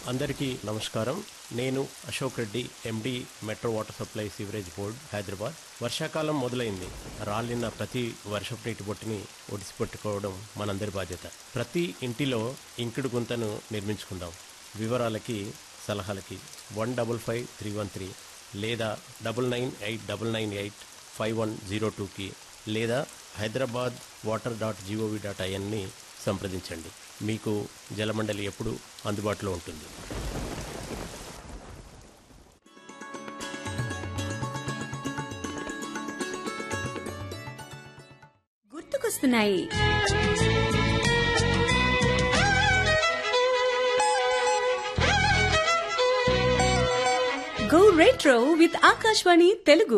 అందరికీ నమస్కారం నేను Ashok Reddy MD metro water supply sewerage board Hyderabad వర్షాకాలం మొదలైంది రాలిన ప్రతి వర్షపు నీటి బొట్టుని ఒడిసిపెట్టుకోవడం మనందరి బాధ్యత ప్రతి ఇంటిలో ఇంకుడు గుంతను నిర్మించుకుందాం వివరాలకి సలహాలకి one double five three one three లేదా double nine eight double nine eight five one zero టూకి లేదా Hyderabad water dot G O V dot ఐఎన్ని సంప్రదించండి మీకు జలమండలి ఎప్పుడు అందుబాటులో ఉంటుంది గుర్తుకొస్తున్నాయి go retro with Akashvani Telugu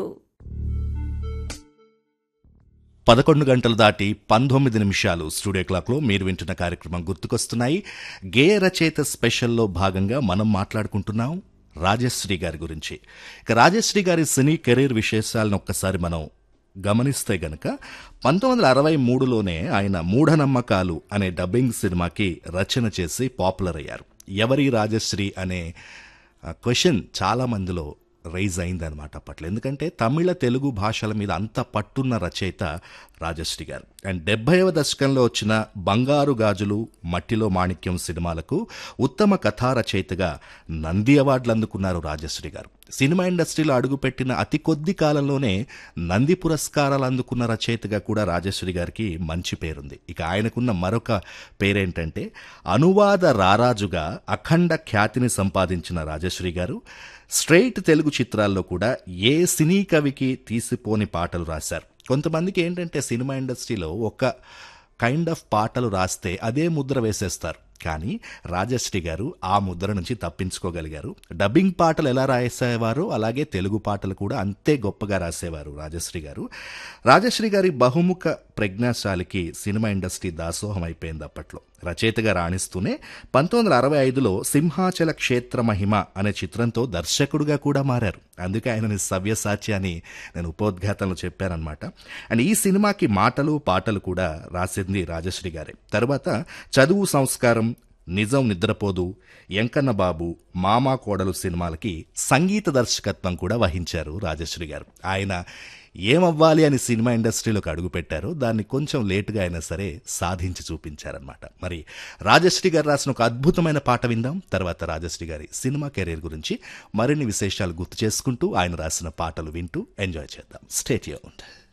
పదకొండు గంటలు దాటి పంతొమ్మిది నిమిషాలు స్టూడియో క్లాక్లో మీరు వింటున్న కార్యక్రమం గుర్తుకొస్తున్నాయి గేయ రచయిత స్పెషల్లో భాగంగా మనం మాట్లాడుకుంటున్నాం రాజశ్రీ గారి గురించి ఇక రాజశ్రీ గారి సినీ కెరీర్ విశేషాలను ఒక్కసారి మనం గమనిస్తే గనక పంతొమ్మిది వందల అరవై మూడులోనే ఆయన మూఢనమ్మకాలు అనే డబ్బింగ్ సినిమాకి రచన చేసి పాపులర్ అయ్యారు ఎవరి రాజశ్రీ అనే క్వశ్చన్ చాలా మందిలో రైజ్ అయిందనమాట అప్పట్లో ఎందుకంటే తమిళ తెలుగు భాషల మీద అంత పట్టున్న రచయిత రాజశ్రీ గారు అండ్ డెబ్బైవ దశకంలో వచ్చిన బంగారు గాజులు మట్టిలో మాణిక్యం సినిమాలకు ఉత్తమ కథా రచయితగా నంది అవార్డులు అందుకున్నారు రాజశ్రీ గారు సినిమా ఇండస్ట్రీలో అడుగుపెట్టిన అతి కొద్ది కాలంలోనే నంది పురస్కారాలు అందుకున్న రచయితగా కూడా రాజశ్రీ గారికి మంచి పేరుంది ఇక ఆయనకున్న మరొక పేరేంటంటే అనువాద రారాజుగా అఖండ ఖ్యాతిని సంపాదించిన రాజశ్రీ గారు స్ట్రైట్ తెలుగు చిత్రాల్లో కూడా ఏ సినీ కవికి తీసిపోని పాటలు రాశారు కొంతమందికి ఏంటంటే సినిమా ఇండస్ట్రీలో ఒక కైండ్ ఆఫ్ పాటలు రాస్తే అదే ముద్ర వేసేస్తారు కానీ రాజశ్రీ గారు ఆ ముద్ర నుంచి తప్పించుకోగలిగారు డబ్బింగ్ పాటలు ఎలా రాసేవారో అలాగే తెలుగు పాటలు కూడా అంతే గొప్పగా రాసేవారు రాజశ్రీ గారు రాజశ్రీ గారి బహుముఖ ప్రజ్ఞాశాలికి సినిమా ఇండస్ట్రీ దాసోహం అయిపోయింది అప్పట్లో రచయితగా రాణిస్తూనే పంతొమ్మిది వందల అరవై ఐదులో సింహాచల క్షేత్ర మహిమ అనే చిత్రంతో దర్శకుడుగా కూడా మారారు అందుకే ఆయనని సవ్యసాచి అని నేను ఉపోద్ఘాతంలో చెప్పానమాట అండ్ ఈ సినిమాకి మాటలు పాటలు కూడా రాసింది రాజశ్రీ గారే తర్వాత చదువు సంస్కారం నిజం నిద్రపోదు ఎంకన్న బాబు మామా కోడలు సినిమాలకి సంగీత దర్శకత్వం కూడా వహించారు రాజశ్రీ గారు ఆయన ఏమవ్వాలి అని సినిమా ఇండస్ట్రీలోకి అడుగుపెట్టారో దాన్ని కొంచెం లేటుగా అయినా సరే సాధించి చూపించారనమాట మరి రాజశ్రీ గారు రాసిన ఒక అద్భుతమైన పాట విందాం తర్వాత రాజశ్రీ గారి సినిమా కెరీర్ గురించి మరిన్ని విశేషాలు గుర్తు చేసుకుంటూ ఆయన రాసిన పాటలు వింటూ ఎంజాయ్ చేద్దాం స్టేట్ యూన్డ్